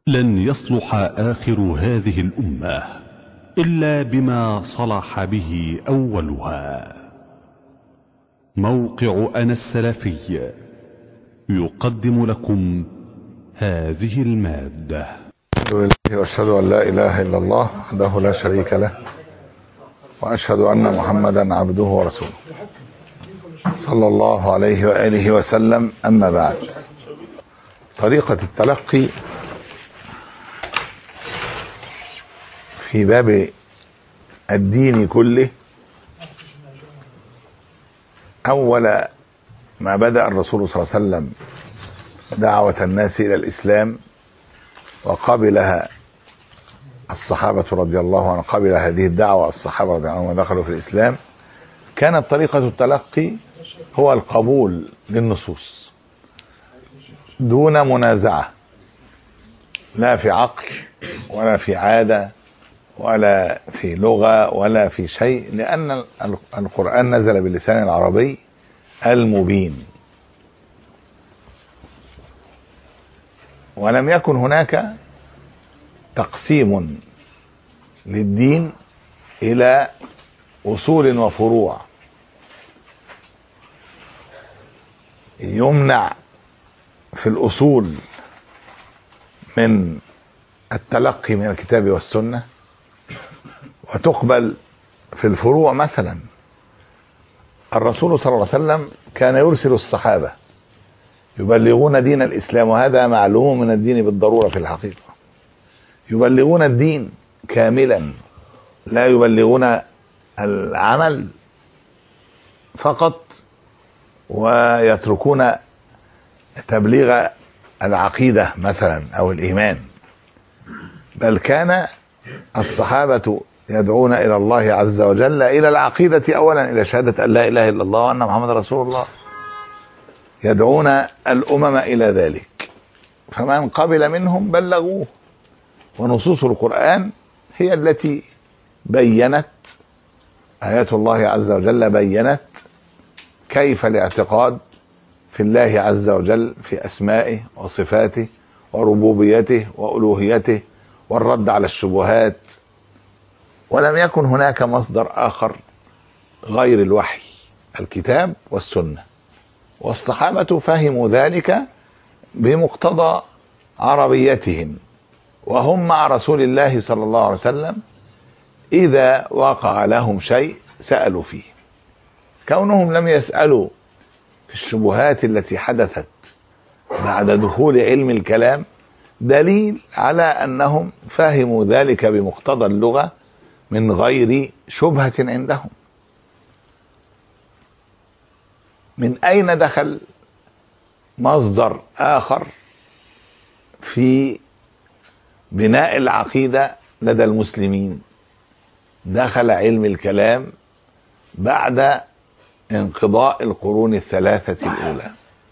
لن يصلح آخر هذه الأمة إلا بما صلح به أولها موقع أنا السلفي يقدم لكم هذه المادة الحمد لله واشهد ان لا اله الا الله وحده لا شريك له واشهد ان محمدا عبده ورسوله صلى الله عليه واله وسلم اما بعد طريقه التلقي في باب الدين كله اول ما بدا الرسول صلى الله عليه وسلم دعوه الناس الى الاسلام وقبلها الصحابة رضي الله عنهم قبل هذه الدعوة الصحابة رضي الله عنهم ودخلوا في الإسلام كانت طريقة التلقي هو القبول للنصوص دون منازعة لا في عقل ولا في عادة ولا في لغة ولا في شيء لأن القرآن نزل باللسان العربي المبين ولم يكن هناك تقسيم للدين الى اصول وفروع يمنع في الاصول من التلقي من الكتاب والسنه وتقبل في الفروع مثلا الرسول صلى الله عليه وسلم كان يرسل الصحابه يبلغون دين الاسلام وهذا معلوم من الدين بالضروره في الحقيقه يبلغون الدين كاملا لا يبلغون العمل فقط ويتركون تبليغ العقيده مثلا او الايمان بل كان الصحابه يدعون الى الله عز وجل الى العقيده اولا الى شهاده ان لا اله الا الله وان محمد رسول الله يدعون الامم الى ذلك فمن قبل منهم بلغوه ونصوص القران هي التي بينت ايات الله عز وجل بينت كيف الاعتقاد في الله عز وجل في اسمائه وصفاته وربوبيته والوهيته والرد على الشبهات ولم يكن هناك مصدر اخر غير الوحي الكتاب والسنه والصحابة فهموا ذلك بمقتضى عربيتهم وهم مع رسول الله صلى الله عليه وسلم إذا وقع لهم شيء سألوا فيه كونهم لم يسألوا في الشبهات التي حدثت بعد دخول علم الكلام دليل على أنهم فهموا ذلك بمقتضى اللغة من غير شبهة عندهم من اين دخل مصدر اخر في بناء العقيده لدى المسلمين دخل علم الكلام بعد انقضاء القرون الثلاثه الاولى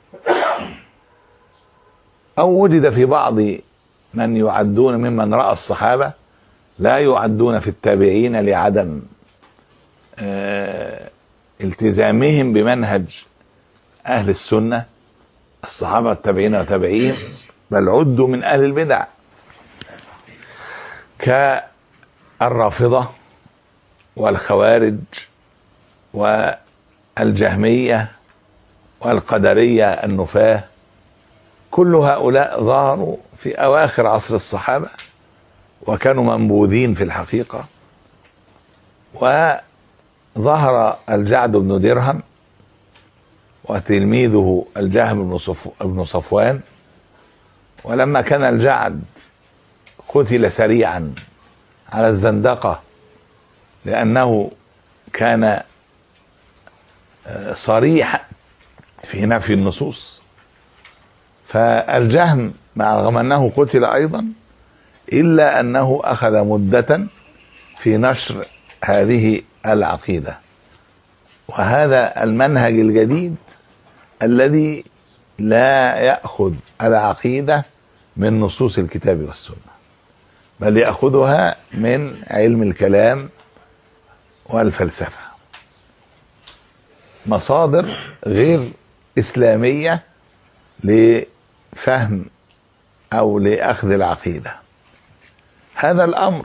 او وجد في بعض من يعدون ممن راى الصحابه لا يعدون في التابعين لعدم آه التزامهم بمنهج أهل السنة الصحابة التابعين وتابعين بل عدوا من أهل البدع كالرافضة والخوارج والجهمية والقدرية النفاة كل هؤلاء ظهروا في أواخر عصر الصحابة وكانوا منبوذين في الحقيقة وظهر الجعد بن درهم وتلميذه الجهم بن, صف... بن صفوان ولما كان الجعد قتل سريعا على الزندقة لأنه كان صريحا في نفي النصوص فالجهم مع رغم أنه قتل أيضا إلا أنه أخذ مدة في نشر هذه العقيدة وهذا المنهج الجديد الذي لا ياخذ العقيده من نصوص الكتاب والسنه بل ياخذها من علم الكلام والفلسفه مصادر غير اسلاميه لفهم او لاخذ العقيده هذا الامر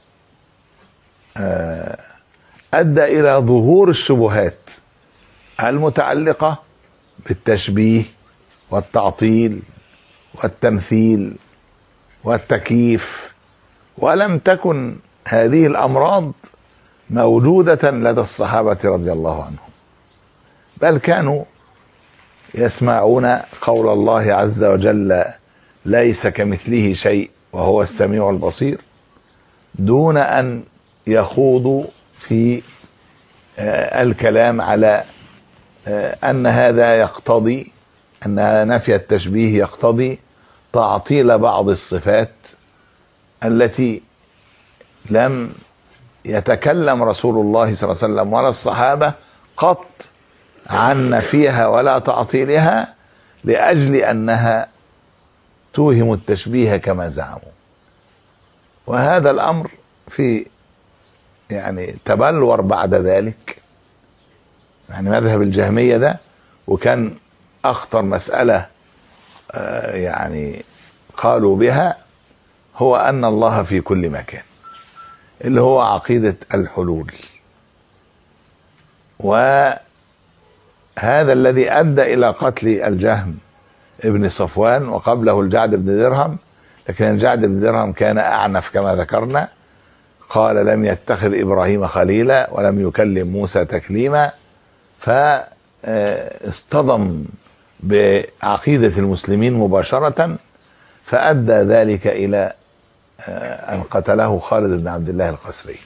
آه، ادى الى ظهور الشبهات المتعلقه بالتشبيه والتعطيل والتمثيل والتكييف ولم تكن هذه الامراض موجوده لدى الصحابه رضي الله عنهم بل كانوا يسمعون قول الله عز وجل ليس كمثله شيء وهو السميع البصير دون ان يخوضوا في آه، الكلام على آه، ان هذا يقتضي ان نفي التشبيه يقتضي تعطيل بعض الصفات التي لم يتكلم رسول الله صلى الله عليه وسلم ولا الصحابه قط عن نفيها ولا تعطيلها لاجل انها توهم التشبيه كما زعموا وهذا الامر في يعني تبلور بعد ذلك يعني مذهب الجهميه ده وكان اخطر مساله آه، يعني قالوا بها هو ان الله في كل مكان اللي هو عقيده الحلول وهذا الذي ادى الى قتل الجهم ابن صفوان وقبله الجعد بن درهم لكن الجعد بن درهم كان اعنف كما ذكرنا قال لم يتخذ ابراهيم خليلا ولم يكلم موسى تكليما فاصطدم بعقيده المسلمين مباشره فادى ذلك الى آه، ان قتله خالد بن عبد الله القسري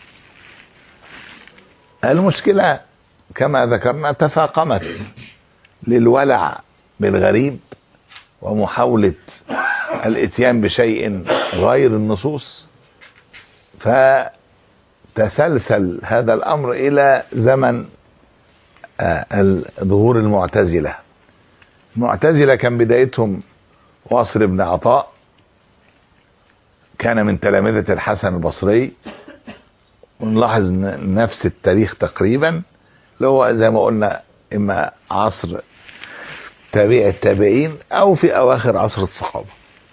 المشكله كما ذكرنا تفاقمت للولع بالغريب ومحاوله الاتيان بشيء غير النصوص فتسلسل هذا الامر الى زمن آه، ظهور المعتزله المعتزله كان بدايتهم واصل بن عطاء كان من تلامذه الحسن البصري ونلاحظ إن نفس التاريخ تقريبا اللي هو زي ما قلنا اما عصر تابع التابعين او في اواخر عصر الصحابه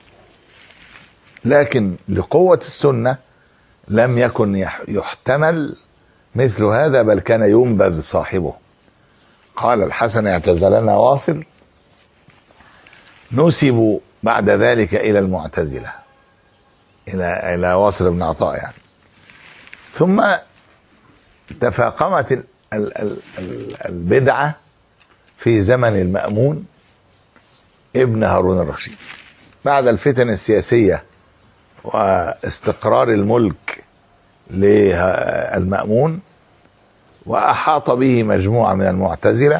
لكن لقوه السنه لم يكن يح- يحتمل مثل هذا بل كان ينبذ صاحبه قال الحسن اعتزلنا واصل نسبوا بعد ذلك الى المعتزله الى الى واصل بن عطاء يعني ثم تفاقمت ال- ال- ال- ال- البدعه في زمن المأمون ابن هارون الرشيد بعد الفتن السياسيه واستقرار الملك للمأمون وأحاط به مجموعة من المعتزلة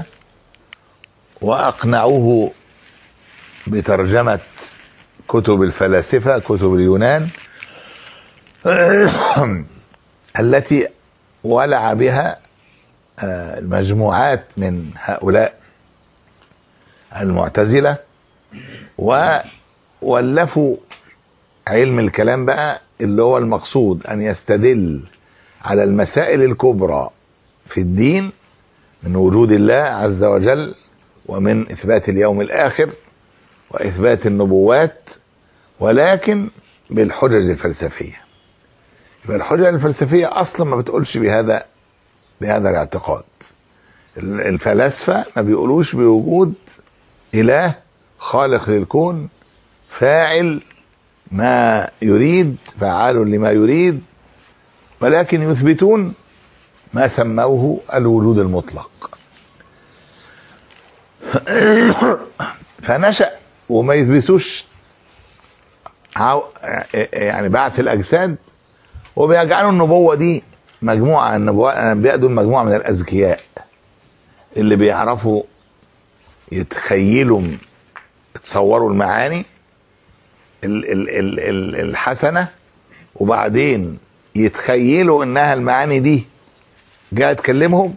وأقنعوه بترجمة كتب الفلاسفة كتب اليونان التي ولع بها آه، المجموعات من هؤلاء المعتزلة وولفوا علم الكلام بقى اللي هو المقصود أن يستدل على المسائل الكبرى في الدين من وجود الله عز وجل ومن إثبات اليوم الآخر وإثبات النبوات ولكن بالحجج الفلسفية يبقى الحجج الفلسفية أصلا ما بتقولش بهذا بهذا الاعتقاد الفلاسفة ما بيقولوش بوجود إله خالق للكون فاعل ما يريد فعال لما يريد ولكن يثبتون ما سموه الوجود المطلق فنشأ وما يثبتوش عو... يعني بعث الأجساد وبيجعلوا النبوة دي مجموعة الأنبياء دول مجموعة من الأذكياء اللي بيعرفوا يتخيلوا يتصوروا المعاني ال ال ال ال الحسنة وبعدين يتخيلوا انها المعاني دي جايه تكلمهم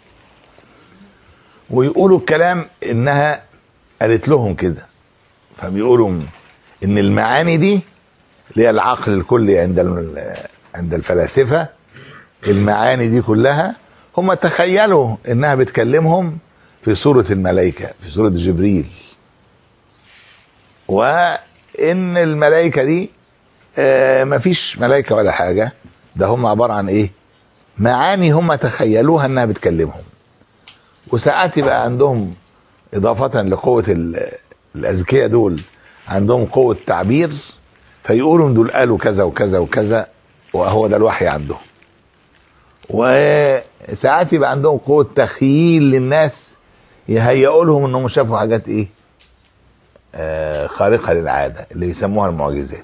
ويقولوا الكلام انها قالت لهم كده فبيقولوا ان المعاني دي اللي هي العقل الكلي عند ال- عند الفلاسفه المعاني دي كلها هم تخيلوا انها بتكلمهم في سوره الملائكه في سوره جبريل ان الملائكه دي آه مفيش ملائكه ولا حاجه ده هم عباره عن ايه معاني هم تخيلوها انها بتكلمهم وساعات يبقى عندهم اضافه لقوه ال- الاذكياء دول عندهم قوه تعبير فيقولوا دول قالوا كذا وكذا وكذا وهو ده الوحي عندهم وساعات يبقى عندهم قوه تخييل للناس يهيئوا لهم انهم شافوا حاجات ايه آه خارقه للعاده اللي بيسموها المعجزات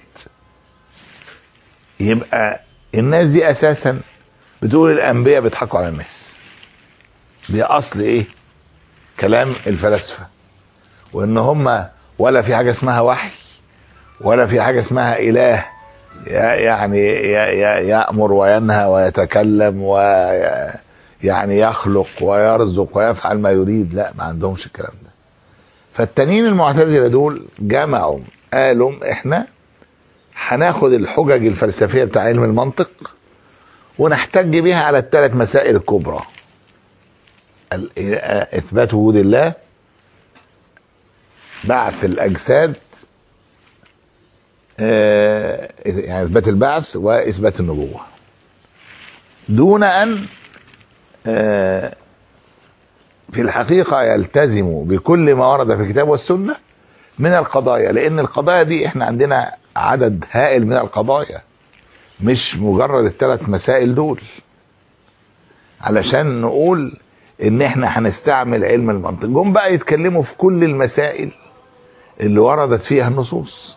يبقى الناس دي اساسا بتقول الانبياء بيضحكوا على الناس دي اصل ايه كلام الفلاسفه وان هم ولا في حاجه اسمها وحي ولا في حاجه اسمها اله ي- يعني ي- ي- يامر وينهى ويتكلم ويعني يخلق ويرزق ويفعل ما يريد لا ما عندهمش الكلام ده فالتانيين المعتزله دول جمعوا قالوا احنا هناخد الحجج الفلسفيه بتاع علم المنطق ونحتج بها على الثلاث مسائل الكبرى ال- اثبات وجود الله بعث الاجساد آه، يعني اثبات البعث واثبات النبوه دون ان آه، في الحقيقه يلتزموا بكل ما ورد في الكتاب والسنه من القضايا لان القضايا دي احنا عندنا عدد هائل من القضايا مش مجرد الثلاث مسائل دول علشان نقول ان احنا هنستعمل علم المنطق جم بقى يتكلموا في كل المسائل اللي وردت فيها النصوص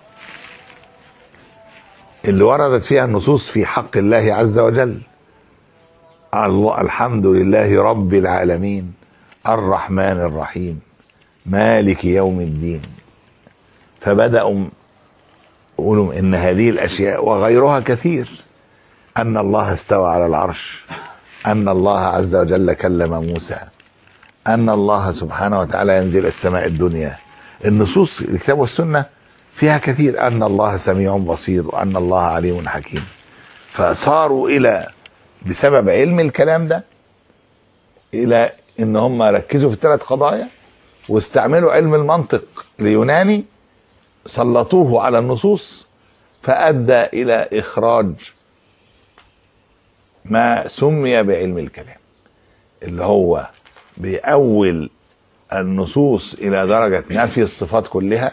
اللي وردت فيها النصوص في حق الله عز وجل الله الحمد لله رب العالمين الرحمن الرحيم مالك يوم الدين فبدأوا يقولوا ان هذه الاشياء وغيرها كثير ان الله استوى على العرش ان الله عز وجل كلم موسى ان الله سبحانه وتعالى ينزل السماء الدنيا النصوص الكتاب والسنه فيها كثير ان الله سميع بصير وان الله عليم حكيم فصاروا الى بسبب علم الكلام ده الى ان هم ركزوا في الثلاث قضايا واستعملوا علم المنطق اليوناني سلطوه على النصوص فادى الى اخراج ما سمي بعلم الكلام اللي هو بيأول النصوص الى درجه نفي الصفات كلها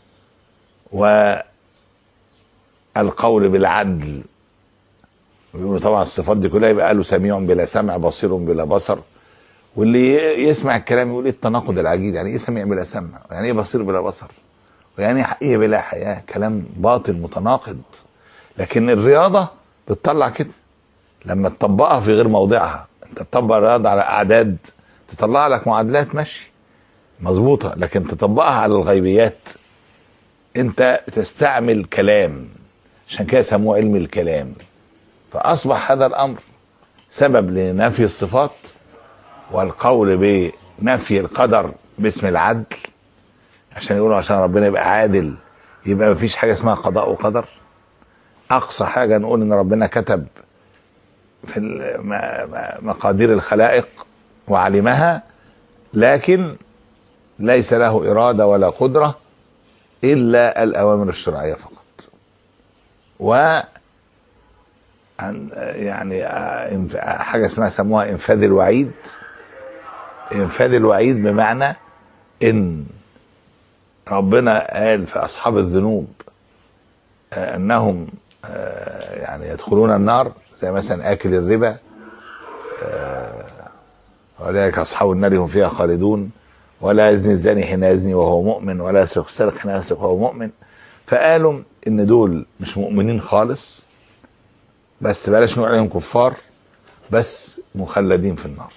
والقول بالعدل بيقولوا طبعا الصفات دي كلها يبقى قالوا سميع بلا سمع بصير بلا بصر واللي يسمع الكلام يقول ايه التناقض العجيب يعني ايه سميع بلا سمع يعني ايه بصير بلا بصر ويعني ايه حقيقة بلا حياة كلام باطل متناقض لكن الرياضة بتطلع كده لما تطبقها في غير موضعها انت تطبق الرياضة على اعداد تطلع لك معادلات ماشي مظبوطة لكن تطبقها على الغيبيات انت تستعمل كلام عشان كده سموه علم الكلام فاصبح هذا الامر سبب لنفي الصفات والقول بنفي القدر باسم العدل عشان يقولوا عشان ربنا يبقى عادل يبقى مفيش حاجه اسمها قضاء وقدر اقصى حاجه نقول ان ربنا كتب في ال- م- م- مقادير الخلائق وعلمها لكن ليس له اراده ولا قدره الا الاوامر الشرعيه فقط و عن يعني آه، إنف- حاجه اسمها سموها انفاذ الوعيد انفاذ الوعيد بمعنى ان ربنا قال في اصحاب الذنوب آه، انهم آه، يعني يدخلون النار زي مثلا اكل الربا آه، اولئك اصحاب النار هم فيها خالدون ولا يزني الزاني حين يزني وهو مؤمن ولا يسرق السارق حين يسرق وهو مؤمن فقالوا ان دول مش مؤمنين خالص بس بلاش نقول عليهم كفار بس مخلدين في النار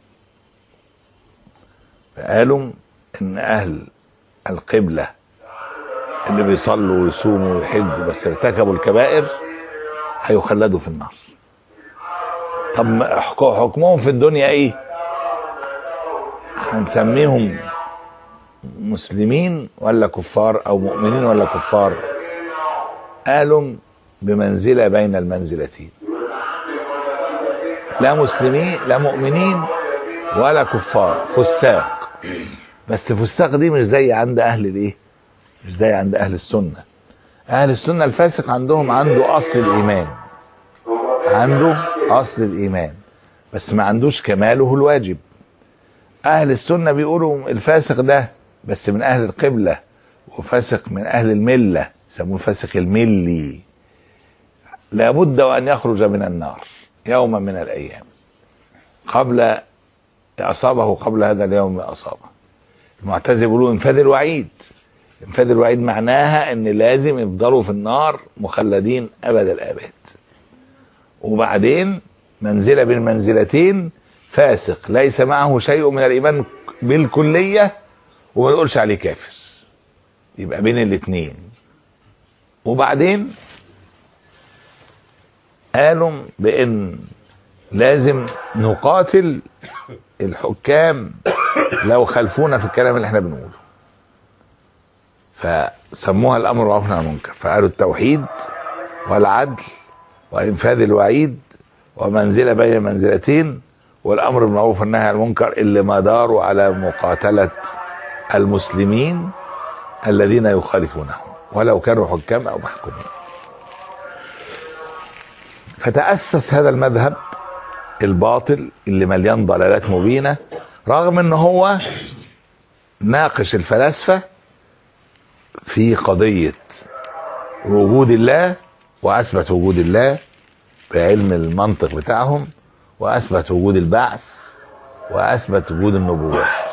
فقالوا ان اهل القبلة اللي بيصلوا ويصوموا ويحجوا بس ارتكبوا الكبائر هيخلدوا في النار طب ما حك- حكمهم في الدنيا ايه هنسميهم مسلمين ولا كفار او مؤمنين ولا كفار قالوا بمنزلة بين المنزلتين لا مسلمين لا مؤمنين ولا كفار فساق بس فساق دي مش زي عند اهل الايه مش زي عند اهل السنه اهل السنه الفاسق عندهم عنده اصل الايمان عنده اصل الايمان بس ما عندوش كماله الواجب اهل السنه بيقولوا الفاسق ده بس من اهل القبله وفاسق من اهل المله يسموه الفاسق الملي لابد وان يخرج من النار يوما من الايام قبل اصابه قبل هذا اليوم ما اصابه المعتزله بيقولوا انفاذ الوعيد انفاذ الوعيد معناها ان لازم يفضلوا في النار مخلدين ابد الاباد وبعدين منزله بين منزلتين فاسق ليس معه شيء من الايمان بالكليه وما نقولش عليه كافر يبقى بين الاثنين وبعدين قالوا بان لازم نقاتل الحكام لو خلفونا في الكلام اللي احنا بنقوله فسموها الامر بالمعروف والنهي عن المنكر فقالوا التوحيد والعدل وانفاذ الوعيد ومنزله بين منزلتين والامر بالمعروف والنهي عن المنكر اللي مداره على مقاتله المسلمين الذين يخالفونهم ولو كانوا حكام او محكومين فتاسس هذا المذهب الباطل اللي مليان ضلالات مبينه رغم ان هو ناقش الفلاسفه في قضيه وجود الله واثبت وجود الله بعلم المنطق بتاعهم واثبت وجود البعث واثبت وجود النبوات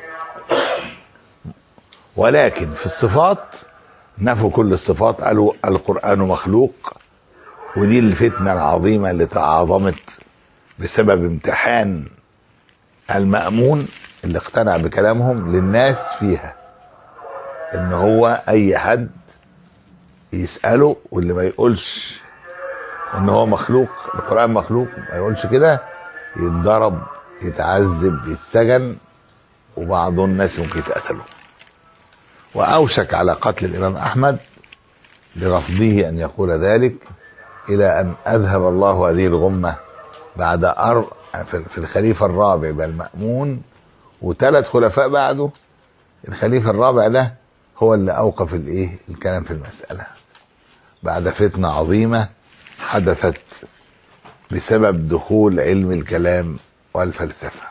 ولكن في الصفات نفوا كل الصفات قالوا القران مخلوق ودي الفتنه العظيمه اللي تعاظمت بسبب امتحان المأمون اللي اقتنع بكلامهم للناس فيها ان هو اي حد يسأله واللي ما يقولش ان هو مخلوق القرآن مخلوق ما يقولش كده يتضرب يتعذب يتسجن وبعض الناس ممكن يتقتلوا واوشك على قتل الامام احمد لرفضه ان يقول ذلك الى ان اذهب الله هذه الغمه بعد أر... في الخليفه الرابع بل المأمون وثلاث خلفاء بعده الخليفه الرابع ده هو اللي اوقف الايه الكلام في المساله بعد فتنه عظيمه حدثت بسبب دخول علم الكلام والفلسفه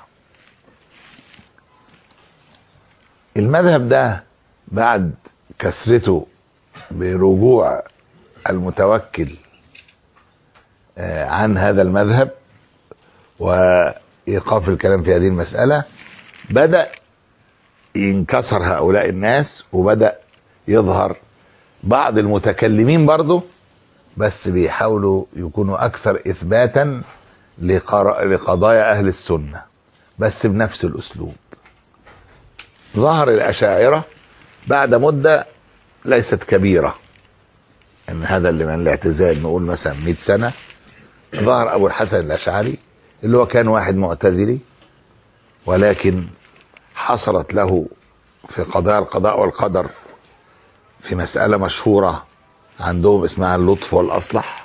المذهب ده بعد كسرته برجوع المتوكل عن هذا المذهب وايقاف الكلام في هذه المساله بدا ينكسر هؤلاء الناس وبدا يظهر بعض المتكلمين برضه بس بيحاولوا يكونوا اكثر اثباتا لقضايا اهل السنه بس بنفس الاسلوب ظهر الاشاعره بعد مده ليست كبيره ان هذا اللي من الاعتزال نقول مثلا 100 سنه ظهر ابو الحسن الاشعري اللي هو كان واحد معتزلي ولكن حصلت له في قضايا القضاء والقدر في مسألة مشهورة عندهم اسمها اللطف والأصلح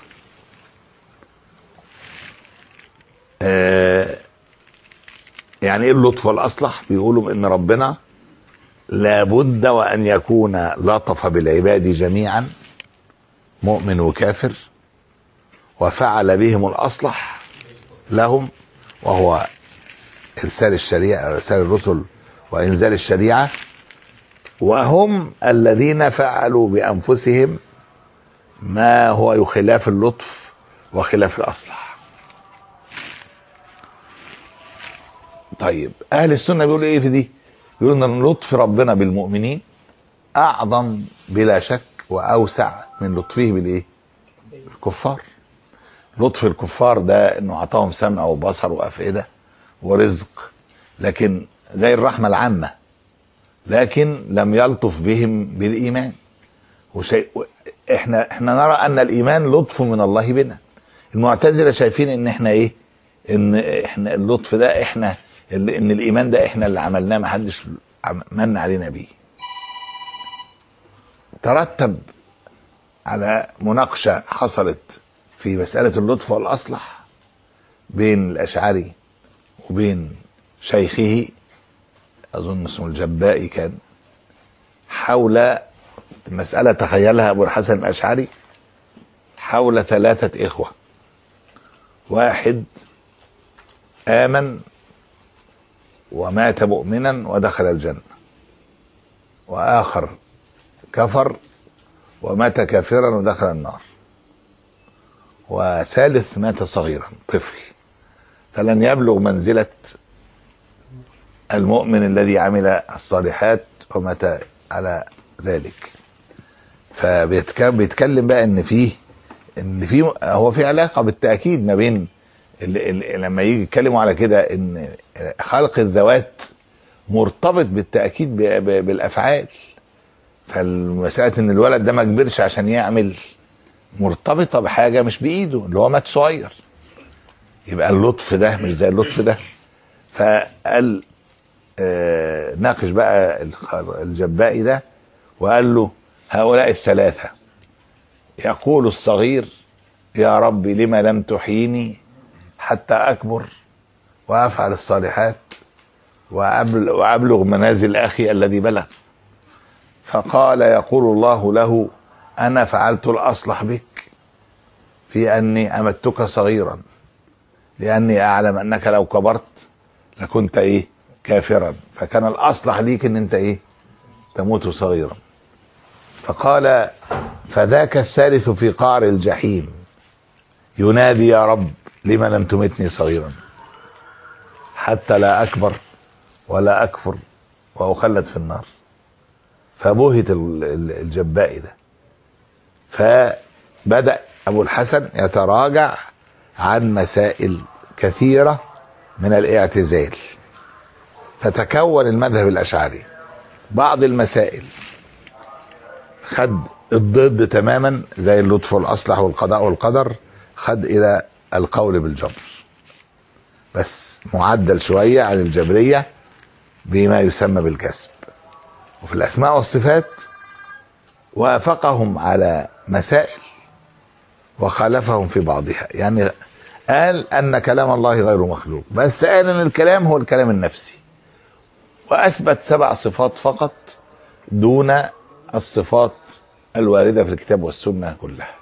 آه يعني ايه اللطف والأصلح بيقولوا ان ربنا لابد وأن يكون لطف بالعباد جميعا مؤمن وكافر وفعل بهم الأصلح لهم وهو إرسال الشريعة إرسال الرسل وإنزال الشريعة وهم الذين فعلوا بأنفسهم ما هو خلاف اللطف وخلاف الأصلح طيب أهل السنة بيقولوا إيه في دي بيقولوا أن لطف ربنا بالمؤمنين أعظم بلا شك وأوسع من لطفه بالإيه الكفار لطف الكفار ده انه اعطاهم سمع وبصر وافئده ورزق لكن زي الرحمه العامه لكن لم يلطف بهم بالايمان وشيء احنا احنا نرى ان الايمان لطف من الله بنا المعتزله شايفين ان احنا ايه ان احنا اللطف ده احنا ان الايمان ده احنا اللي عملناه ما حدش من علينا بيه ترتب على مناقشه حصلت في مسألة اللطف والأصلح بين الأشعري وبين شيخه أظن اسمه الجبائي كان حول المسألة تخيلها أبو الحسن الأشعري حول ثلاثة إخوة واحد آمن ومات مؤمنا ودخل الجنة وآخر كفر ومات كافرا ودخل النار وثالث مات صغيرا طفل فلن يبلغ منزلة المؤمن الذي عمل الصالحات ومات على ذلك فبيتكلم بقى ان فيه ان في هو في علاقه بالتاكيد ما بين ال ال لما يجي يتكلموا على كده ان خلق الذوات مرتبط بالتاكيد ب- ب- بالافعال فالمساله ان الولد ده ما كبرش عشان يعمل مرتبطه بحاجه مش بايده اللي هو مات صغير يبقى اللطف ده مش زي اللطف ده فقال آه ناقش بقى الخ- الجبائي ده وقال له هؤلاء الثلاثه يقول الصغير يا رب لم لم تحييني حتى اكبر وافعل الصالحات وأبل- وابلغ منازل اخي الذي بلغ فقال يقول الله له انا فعلت الاصلح بك في اني امدتك صغيرا لاني اعلم انك لو كبرت لكنت ايه كافرا فكان الاصلح ليك ان انت ايه تموت صغيرا فقال فذاك الثالث في قعر الجحيم ينادي يا رب لم لم تمتني صغيرا حتى لا اكبر ولا اكفر واخلد في النار فبهت ال- ال- الجبائي ده فبدا ابو الحسن يتراجع عن مسائل كثيره من الاعتزال فتكون المذهب الاشعري بعض المسائل خد الضد تماما زي اللطف والاصلح والقضاء والقدر خد الى القول بالجبر بس معدل شويه عن الجبريه بما يسمى بالكسب وفي الاسماء والصفات وافقهم على مسائل وخالفهم في بعضها يعني قال ان كلام الله غير مخلوق بس قال ان الكلام هو الكلام النفسي واثبت سبع صفات فقط دون الصفات الوارده في الكتاب والسنه كلها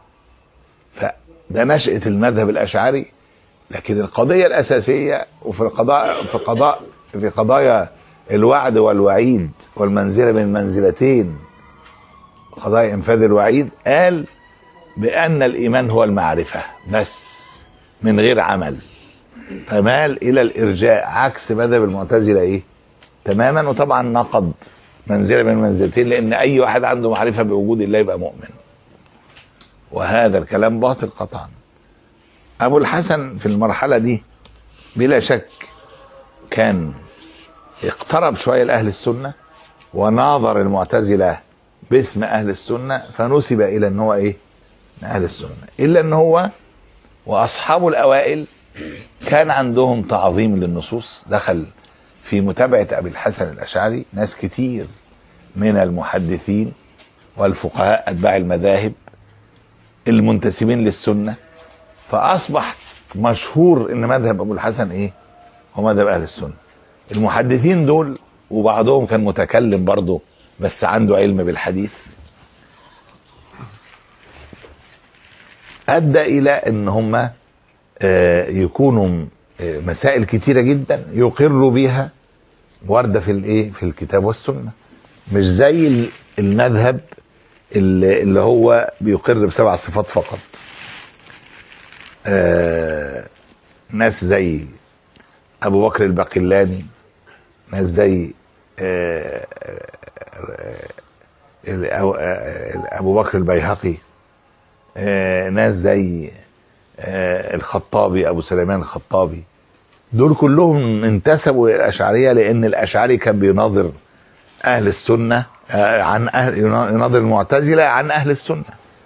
فده نشأة المذهب الأشعري لكن القضية الأساسية وفي القضاء في قضاء في قضايا الوعد والوعيد والمنزلة بين المنزلتين قضايا إنفاذ الوعيد قال بأن الإيمان هو المعرفة بس من غير عمل فمال إلى الإرجاء عكس مذهب المعتزلة إيه تماما وطبعا نقض منزلة من المنزلتين لأن أي واحد عنده معرفة بوجود الله يبقى مؤمن وهذا الكلام باطل قطعا ابو الحسن في المرحله دي بلا شك كان اقترب شويه لاهل السنه وناظر المعتزله باسم اهل السنه فنسب الى ان هو ايه من اهل السنه الا ان هو واصحابه الاوائل كان عندهم تعظيم للنصوص دخل في متابعه ابي الحسن الاشعري ناس كتير من المحدثين والفقهاء اتباع المذاهب المنتسبين للسنه فاصبح مشهور ان مذهب ابو الحسن ايه هو مذهب اهل السنه المحدثين دول وبعضهم كان متكلم برضه بس عنده علم بالحديث ادى الى ان هم يكونوا آه، مسائل كتيره جدا يقروا بيها وارده في الايه في الكتاب والسنه مش زي ال- المذهب اللي اللي هو بيقر بسبع صفات فقط آه، ناس زي ابو بكر الباقلاني ناس زي آه، آه، ال- أو- آه، ابو بكر البيهقي آه، ناس زي آه، الخطابي ابو سليمان الخطابي دول كلهم انتسبوا الى الاشعريه لان الاشعري كان بيناظر اهل السنه آه، عن اهل يناظر المعتزله عن اهل السنه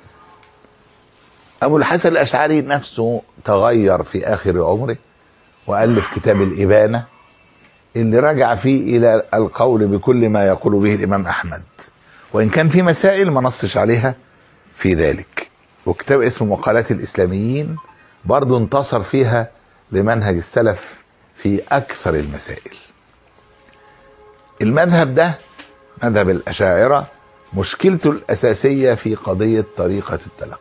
ابو الحسن الاشعري نفسه تغير في اخر عمره والف كتاب الابانه اللي رجع فيه الى القول بكل ما يقول به الامام احمد وان كان في مسائل ما نصش عليها في ذلك وكتاب اسمه مقالات الاسلاميين برضه انتصر فيها لمنهج السلف في اكثر المسائل المذهب ده مذهب الاشاعره مشكلته الأساسية في قضية طريقة التلقي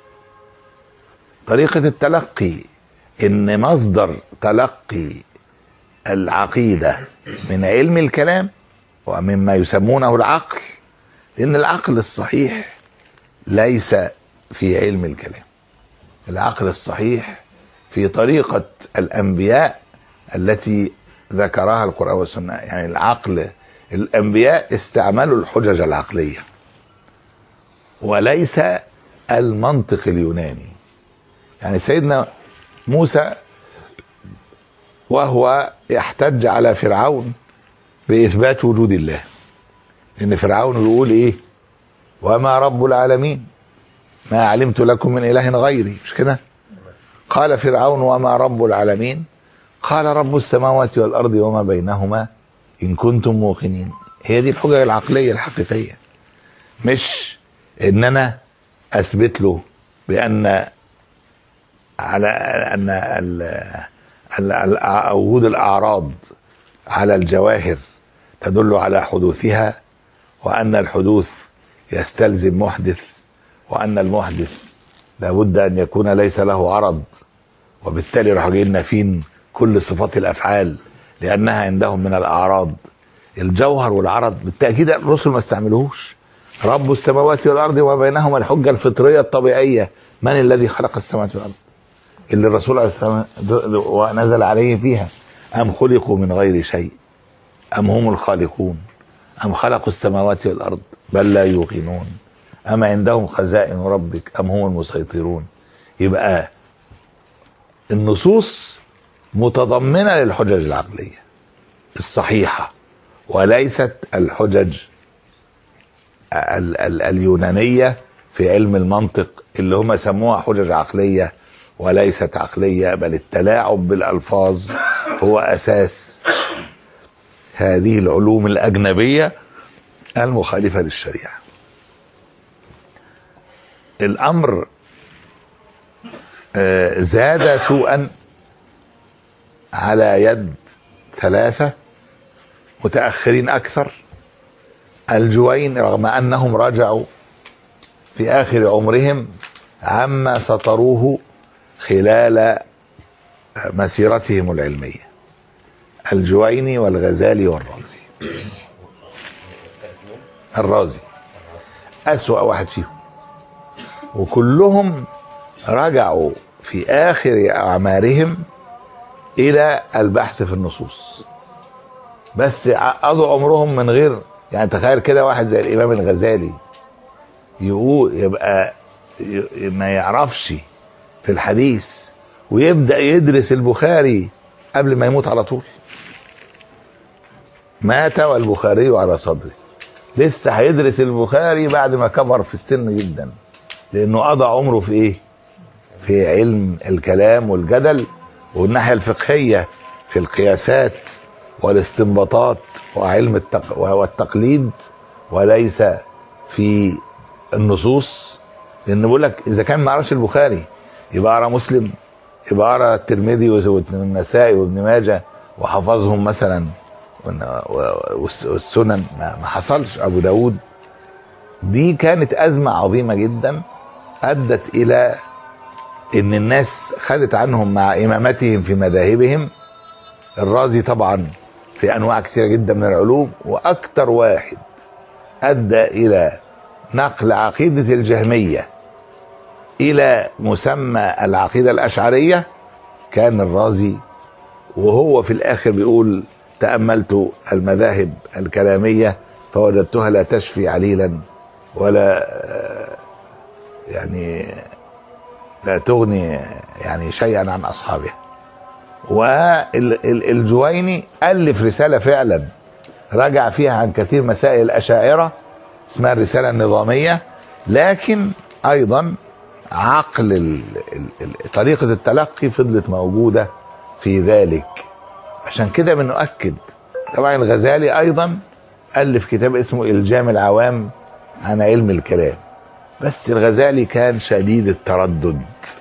طريقة التلقي إن مصدر تلقي العقيدة من علم الكلام ومما يسمونه العقل لأن العقل الصحيح ليس في علم الكلام العقل الصحيح في طريقة الأنبياء التي ذكرها القرآن والسنة يعني العقل الأنبياء استعملوا الحجج العقلية وليس المنطق اليوناني يعني سيدنا موسى وهو يحتج على فرعون بإثبات وجود الله لأن فرعون يقول إيه وما رب العالمين ما علمت لكم من إله غيري مش كده قال فرعون وما رب العالمين قال رب السماوات والأرض وما بينهما إن كنتم موقنين هي دي الحجج العقلية الحقيقية مش إن أنا أثبت له بأن على أن ال- ال- ال- وجود الأعراض على الجواهر تدل على حدوثها وأن الحدوث يستلزم محدث وأن المحدث لابد أن يكون ليس له عرض وبالتالي راحوا جايين نافين كل صفات الافعال لانها عندهم من الاعراض الجوهر والعرض بالتاكيد الرسل ما استعملوهوش رب السماوات والارض وما بينهما الحجه الفطريه الطبيعيه من الذي خلق السماوات والارض اللي الرسول عليه السلام ونزل عليه فيها ام خلقوا من غير شيء ام هم الخالقون ام خلقوا السماوات والارض بل لا يوقنون ام عندهم خزائن ربك ام هم المسيطرون يبقى النصوص متضمنه للحجج العقليه الصحيحه وليست الحجج ال- ال- اليونانيه في علم المنطق اللي هم سموها حجج عقليه وليست عقليه بل التلاعب بالالفاظ هو اساس هذه العلوم الاجنبيه المخالفه للشريعه الامر آه، زاد سوءا على يد ثلاثة متأخرين أكثر الجوين رغم أنهم رجعوا في آخر عمرهم عما سطروه خلال مسيرتهم العلمية الجويني والغزالي والرازي الرازي أسوأ واحد فيهم وكلهم رجعوا في آخر أعمارهم إلى البحث في النصوص بس قضوا عمرهم من غير يعني تخيل كده واحد زي الإمام الغزالي يقول يبقى ي- ما يعرفش في الحديث ويبدأ يدرس البخاري قبل ما يموت على طول مات والبخاري على صدره لسه هيدرس البخاري بعد ما كبر في السن جدا لانه قضى عمره في ايه في علم الكلام والجدل والناحيه الفقهيه في القياسات والاستنباطات وعلم التق... والتقليد وليس في النصوص لان بقول لك اذا كان ما قراش البخاري يبقى قرا مسلم يبقى قرا الترمذي والنسائي وابن ماجه وحفظهم مثلا والن- والس- والسنن ما ما حصلش ابو داود دي كانت ازمه عظيمه جدا ادت الى ان الناس خدت عنهم مع امامتهم في مذاهبهم الرازي طبعا في انواع كثيره جدا من العلوم واكثر واحد ادى الى نقل عقيده الجهميه الى مسمى العقيده الاشعريه كان الرازي وهو في الاخر بيقول تاملت المذاهب الكلاميه فوجدتها لا تشفي عليلا ولا آه، يعني لا تغني يعني شيئا عن اصحابها والجويني الف رساله فعلا رجع فيها عن كثير مسائل الاشاعره اسمها الرساله النظاميه لكن ايضا عقل ال ال ال طريقه التلقي فضلت موجوده في ذلك عشان كده بنؤكد طبعا الغزالي ايضا الف كتاب اسمه الجام العوام عن علم الكلام بس الغزالي كان شديد التردد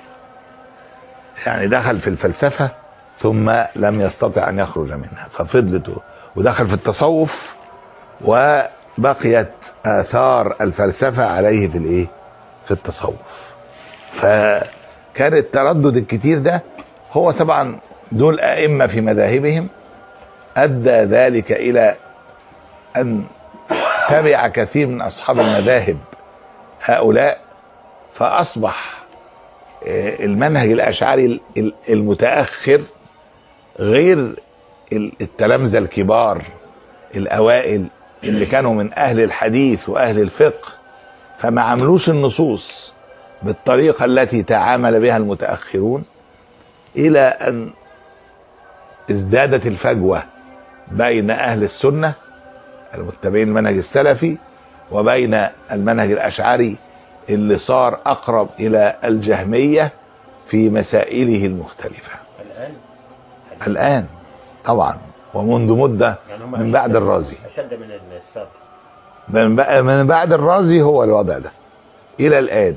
يعني دخل في الفلسفة ثم لم يستطع أن يخرج منها ففضلت ودخل في التصوف بقيت آثار الفلسفة عليه في الإيه؟ في التصوف فكان التردد الكتير ده هو طبعا دول أئمة في مذاهبهم أدى ذلك إلى أن تبع كثير من أصحاب المذاهب هؤلاء فأصبح آه، المنهج الأشعري ال- المتأخر غير ال- التلامذة الكبار الأوائل اللي كانوا من أهل الحديث وأهل الفقه فما عملوش النصوص بالطريقة التي تعامل بها المتأخرون إلى أن ازدادت الفجوة بين أهل السنة المتبعين المنهج السلفي وبين المنهج الأشعري اللي صار أقرب إلى الجهمية في مسائله المختلفة الآن الآن طبعا ومنذ مدة يعني هم من أشد- بعد الرازي أشد من السابق من بق- من بعد الرازي هو الوضع ده الى الان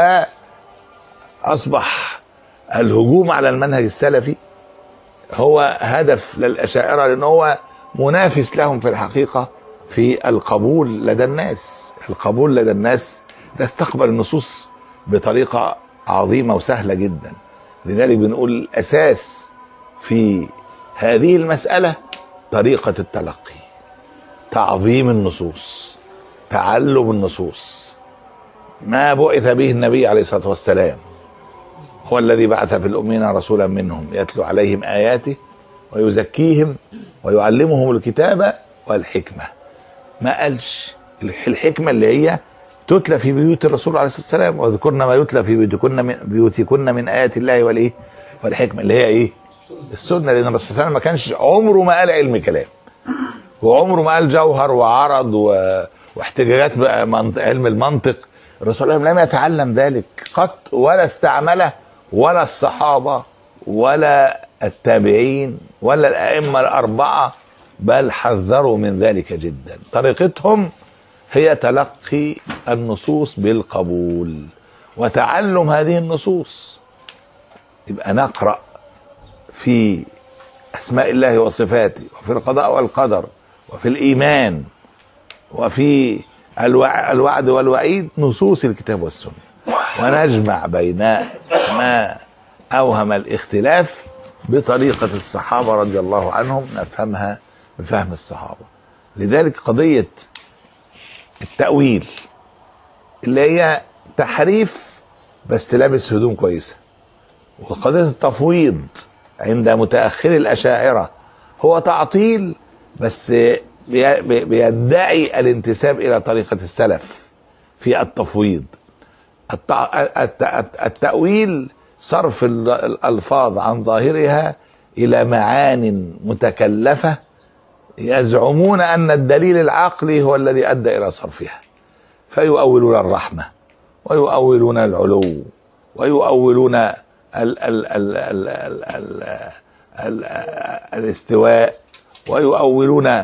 واصبح الهجوم على المنهج السلفي هو هدف للاشاعره لان هو منافس لهم في الحقيقه في القبول لدى الناس القبول لدى الناس تستقبل النصوص بطريقه عظيمه وسهله جدا لذلك بنقول الاساس في هذه المساله طريقه التلقي تعظيم النصوص تعلم النصوص ما بعث به النبي عليه الصلاه والسلام هو الذي بعث في الامين رسولا منهم يتلو عليهم اياته ويزكيهم ويعلمهم الكتاب والحكمه ما قالش الح- الحكمه اللي هي تتلى في بيوت الرسول عليه الصلاه والسلام واذكرن ما يتلى في بيوتكن من بيوتكن من ايات الله والايه والحكمه اللي هي ايه السنه لان الرسول صلى الله عليه وسلم ما كانش عمره ما قال علم كلام وعمره ما قال جوهر وعرض و... واحتجاجات بقى منط... علم المنطق الرسول صلى الله عليه وسلم لم يتعلم ذلك قط ولا استعمله ولا الصحابة ولا التابعين ولا الأئمة الأربعة بل حذروا من ذلك جدا طريقتهم هي تلقي النصوص بالقبول وتعلم هذه النصوص يبقى نقرأ في أسماء الله وصفاته وفي القضاء والقدر وفي الإيمان وفي الوع- الوعد والوعيد نصوص الكتاب والسنة ونجمع بين ما أوهم الاختلاف بطريقة الصحابة رضي الله عنهم نفهمها بفهم الصحابة لذلك قضية التأويل اللي هي تحريف بس لابس هدوم كويسة وقضية التفويض عند متأخر الأشاعرة هو تعطيل بس بي- بي- بيدعي الانتساب إلى طريقة السلف في التفويض التع- الت- الت- التأويل صرف ال- الألفاظ عن ظاهرها إلى معان متكلفة يزعمون أن الدليل العقلي هو الذي أدى إلى صرفها فيؤولون الرحمة ويؤولون العلو ويؤولون ال ال ال ال ال ال ال ال الاستواء ويؤولون ال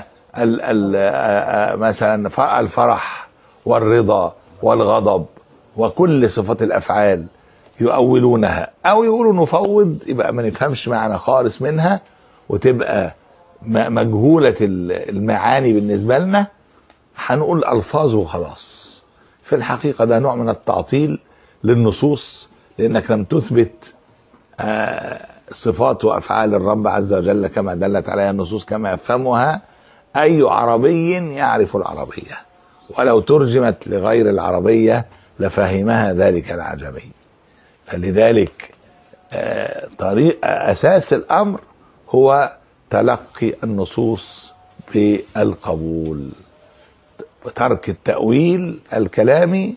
ال مثلا ف- الفرح والرضا والغضب وكل صفات الافعال يؤولونها او يقولوا نفوض يبقى ما نفهمش معنى خالص منها وتبقى م- مجهوله ال- المعاني بالنسبه لنا هنقول الفاظ وخلاص في الحقيقه ده نوع من التعطيل للنصوص لانك لم تثبت آه، صفات وافعال الرب عز وجل كما دلت عليها النصوص كما يفهمها اي عربي يعرف العربيه ولو ترجمت لغير العربيه لفهمها ذلك العجمي فلذلك آه، طريق اساس الامر هو تلقي النصوص بالقبول وترك التاويل الكلامي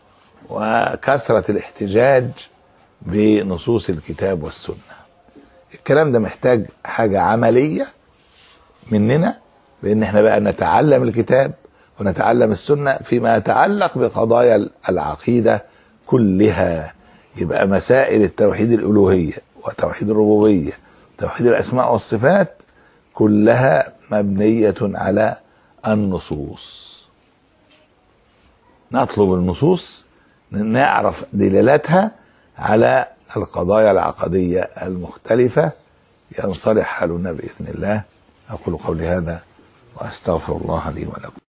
وكثره الاحتجاج بنصوص الكتاب والسنه الكلام ده محتاج حاجه عمليه مننا بان احنا بقى نتعلم الكتاب ونتعلم السنه فيما يتعلق بقضايا العقيده كلها يبقى مسائل التوحيد الالوهيه وتوحيد الربوبيه وتوحيد الاسماء والصفات كلها مبنيه على النصوص نطلب النصوص نعرف دلالاتها على القضايا العقديه المختلفه ينصلح حالنا باذن الله اقول قولي هذا واستغفر الله لي ولكم